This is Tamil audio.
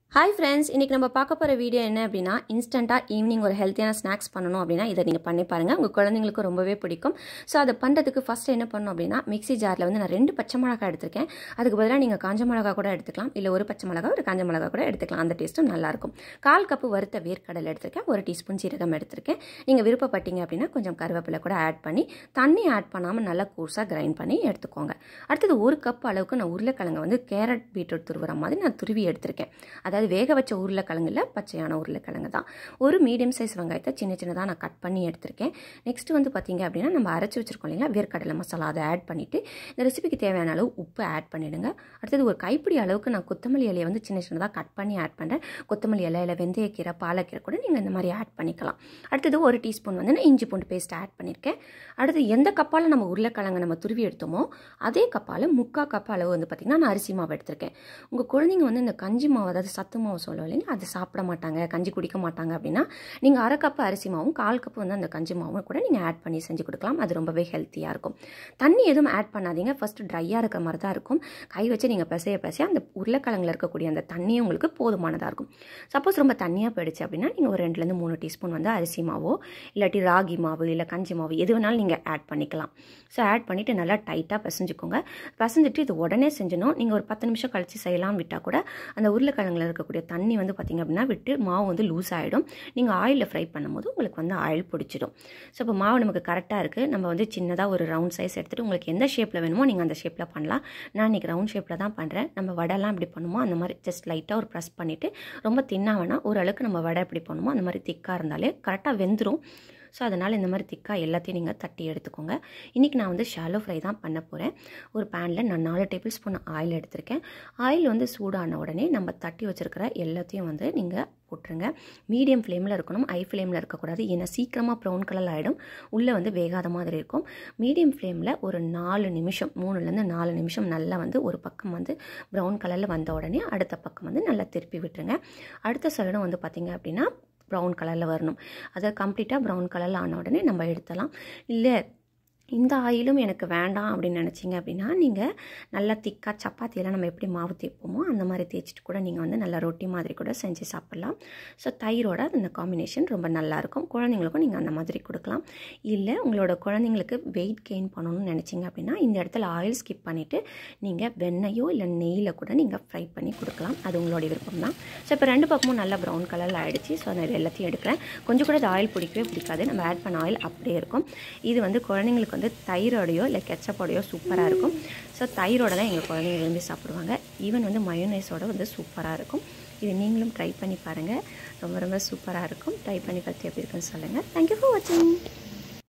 ஹாய் ஃப்ரெண்ட்ஸ் இன்றைக்கி நம்ம பார்க்க போகிற வீடியோ என்ன அப்படின்னா இன்ஸ்டண்ட்டாக ஈவினிங் ஒரு ஹெல்த்தியான ஸ்நாக்ஸ் பண்ணணும் அப்படின்னா இதை நீங்கள் பண்ணி பாருங்கள் உங்கள் குழந்தைங்களுக்கு ரொம்பவே பிடிக்கும் ஸோ அதை பண்ணுறதுக்கு ஃபஸ்ட் என்ன பண்ணணும் அப்படின்னா மிக்ஸி ஜாரில் வந்து நான் ரெண்டு பச்சை மிளகாய் எடுத்திருக்கேன் அதுக்கு பதிலாக நீங்கள் காஞ்ச மிளகா கூட எடுத்துக்கலாம் இல்லை ஒரு பச்சை மிளகா ஒரு காஞ்ச மிளகா கூட எடுத்துக்கலாம் அந்த டேஸ்ட்டும் நல்லாயிருக்கும் கால் கப்பு வறுத்த வேர்க்கடலை எடுத்திருக்கேன் ஒரு டீஸ்பூன் சீரகம் எடுத்திருக்கேன் நீங்கள் விருப்பப்பட்டீங்க அப்படின்னா கொஞ்சம் கருவேப்பிலை கூட ஆட் பண்ணி தண்ணி ஆட் பண்ணாமல் நல்லா கூர்ஸாக கிரைண்ட் பண்ணி எடுத்துக்கோங்க அடுத்தது ஒரு கப் அளவுக்கு நான் உருளைக்கிழங்கை வந்து கேரட் பீட்ரூட் துருவுற மாதிரி நான் துருவி எடுத்திருக்கேன் அதாவது வேக வச்ச உருளைக்கிழங்குல பச்சையான உருளைக்கிழங்கு தான் ஒரு மீடியம் சைஸ் வெங்காயத்தை சின்ன சின்னதாக நான் கட் பண்ணி எடுத்திருக்கேன் நெக்ஸ்ட் வந்து பார்த்தீங்க அப்படின்னா நம்ம அரைச்சி வச்சிருக்கோம் இல்லைங்களா வேர்க்கடலை மசாலா அதை ஆட் பண்ணிவிட்டு இந்த ரெசிபிக்கு தேவையான அளவு உப்பு ஆட் பண்ணிடுங்க அடுத்தது ஒரு கைப்பிடி அளவுக்கு நான் கொத்தமல்லி இலையை வந்து சின்ன சின்னதாக கட் பண்ணி ஆட் பண்ணுறேன் கொத்தமல்லி இலை இல்லை வெந்தயக்கீரை பாலக்கீரை கூட நீங்கள் இந்த மாதிரி ஆட் பண்ணிக்கலாம் அடுத்தது ஒரு டீஸ்பூன் வந்து நான் இஞ்சி பூண்டு பேஸ்ட் ஆட் பண்ணியிருக்கேன் அடுத்து எந்த கப்பால் நம்ம உருளைக்கிழங்கு நம்ம துருவி எடுத்தோமோ அதே கப்பால் முக்கா கப் அளவு வந்து பார்த்திங்கன்னா நான் அரிசி மாவு எடுத்திருக்கேன் உங்கள் குழந்தைங்க வந்து இந்த கஞ்சி மாவு அதாவது சத்து மாவு சொல்லுவோம் இல்லைங்களா அது சாப்பிட மாட்டாங்க கஞ்சி குடிக்க மாட்டாங்க அப்படின்னா நீங்கள் அரை கப்பு அரிசி மாவும் கால் கப்பு வந்து அந்த கஞ்சி மாவும் கூட நீங்கள் ஆட் பண்ணி செஞ்சு கொடுக்கலாம் அது ரொம்பவே ஹெல்த்தியாக இருக்கும் தண்ணி எதுவும் ஆட் பண்ணாதீங்க ஃபஸ்ட்டு ட்ரையாக இருக்கிற மாதிரி தான் இருக்கும் கை வச்சு நீங்கள் பிசைய பிசைய அந்த உருளைக்கிழங்குல இருக்கக்கூடிய அந்த தண்ணியே உங்களுக்கு போதுமானதாக இருக்கும் சப்போஸ் ரொம்ப தண்ணியாக போயிடுச்சு அப்படின்னா நீங்கள் ஒரு ரெண்டுலேருந்து மூணு டீஸ்பூன் வந்து அரிசி மாவோ இல்லாட்டி ராகி மாவு இல்லை கஞ்சி மாவு எது வேணாலும் நீங்கள் ஆட் பண்ணிக்கலாம் ஸோ ஆட் பண்ணிவிட்டு நல்லா டைட்டாக பிசைஞ்சுக்கோங்க பிசைஞ்சிட்டு இது உடனே செஞ்சணும் நீங்கள் ஒரு பத்து நிமிஷம் கழித்து செய்யலாம் விட்டால் கூட அந்த உருளைக்கிழங்குல இருக்கக்கூடிய தண்ணி வந்து பார்த்திங்க அப்படின்னா விட்டு மாவு வந்து லூஸ் ஆகிடும் நீங்கள் ஆயிலில் ஃப்ரை பண்ணும்போது உங்களுக்கு வந்து ஆயில் பிடிச்சிடும் ஸோ இப்போ மாவு நமக்கு கரெக்டாக இருக்குது நம்ம வந்து சின்னதாக ஒரு ரவுண்ட் சைஸ் எடுத்துகிட்டு உங்களுக்கு எந்த ஷேப்பில் வேணுமோ நீங்கள் அந்த ஷேப்பில் பண்ணலாம் நான் இன்றைக்கி ரவுண்ட் ஷேப்பில் தான் பண்ணுறேன் நம்ம வடைலாம் எப்படி பண்ணுமோ அந்த மாதிரி ஜஸ்ட் லைட்டாக ஒரு ப்ரெஸ் பண்ணிவிட்டு ரொம்ப தின்னாக வேணால் ஓரளவுக்கு நம்ம வடை எப்படி பண்ணுமோ அந்த மாதிரி திக்காக இருந்தாலே கரெக்டாக வெந்துடும் ஸோ அதனால் இந்த மாதிரி திக்காக எல்லாத்தையும் நீங்கள் தட்டி எடுத்துக்கோங்க இன்றைக்கி நான் வந்து ஷாலோ ஃப்ரை தான் பண்ண போகிறேன் ஒரு பேனில் நான் நாலு டேபிள் ஸ்பூன் ஆயில் எடுத்திருக்கேன் ஆயில் வந்து சூடான உடனே நம்ம தட்டி வச்சுருக்கிற எல்லாத்தையும் வந்து நீங்கள் போட்டுருங்க மீடியம் ஃப்ளேமில் இருக்கணும் ஹை ஃப்ளேமில் இருக்கக்கூடாது ஏன்னா சீக்கிரமாக ப்ரௌன் கலர் ஆகிடும் உள்ளே வந்து வேகாத மாதிரி இருக்கும் மீடியம் ஃப்ளேமில் ஒரு நாலு நிமிஷம் மூணுலேருந்து நாலு நிமிஷம் நல்லா வந்து ஒரு பக்கம் வந்து ப்ரௌன் கலரில் வந்த உடனே அடுத்த பக்கம் வந்து நல்லா திருப்பி விட்டுருங்க அடுத்த சைடும் வந்து பார்த்திங்க அப்படின்னா ப்ரௌன் கலரில் வரணும் அதை கம்ப்ளீட்டாக ப்ரௌன் கலரில் ஆன உடனே நம்ம எடுத்துலாம் இல்லை இந்த ஆயிலும் எனக்கு வேண்டாம் அப்படின்னு நினச்சிங்க அப்படின்னா நீங்கள் நல்லா திக்காக சப்பாத்தியெல்லாம் நம்ம எப்படி மாவு தேய்ப்போமோ அந்த மாதிரி தேய்ச்சிட்டு கூட நீங்கள் வந்து நல்லா ரொட்டி மாதிரி கூட செஞ்சு சாப்பிட்லாம் ஸோ தயிரோட அந்த காம்பினேஷன் ரொம்ப நல்லாயிருக்கும் குழந்தைங்களுக்கும் நீங்கள் அந்த மாதிரி கொடுக்கலாம் இல்லை உங்களோட குழந்தைங்களுக்கு வெயிட் கெயின் பண்ணணும்னு நினச்சிங்க அப்படின்னா இந்த இடத்துல ஆயில் ஸ்கிப் பண்ணிவிட்டு நீங்கள் வெண்ணெயோ இல்லை நெய்யில் கூட நீங்கள் ஃப்ரை பண்ணி கொடுக்கலாம் அது உங்களோட விருப்பம் தான் ஸோ இப்போ ரெண்டு பக்கமும் நல்லா ப்ரௌன் கலரில் ஆகிடுச்சு ஸோ நான் எல்லாத்தையும் எடுக்கிறேன் கொஞ்சம் கூட இது ஆயில் பிடிக்கவே பிடிக்காது நம்ம ஆட் பண்ண ஆயில் அப்படியே இருக்கும் இது வந்து குழந்தைங்களுக்கு வந்து தயிரோடையோ இல்லை கெச்சப்போடையோ சூப்பராக இருக்கும் ஸோ தயிரோட தான் எங்கள் குழந்தைங்க விரும்பி சாப்பிடுவாங்க ஈவன் வந்து மயோனைஸோட வந்து சூப்பராக இருக்கும் இது நீங்களும் ட்ரை பண்ணி பாருங்கள் ரொம்ப ரொம்ப சூப்பராக இருக்கும் ட்ரை பண்ணி பார்த்து எப்படி இருக்குன்னு சொல்லுங்கள் தேங்க்யூ ஃபார் வாட்சிங்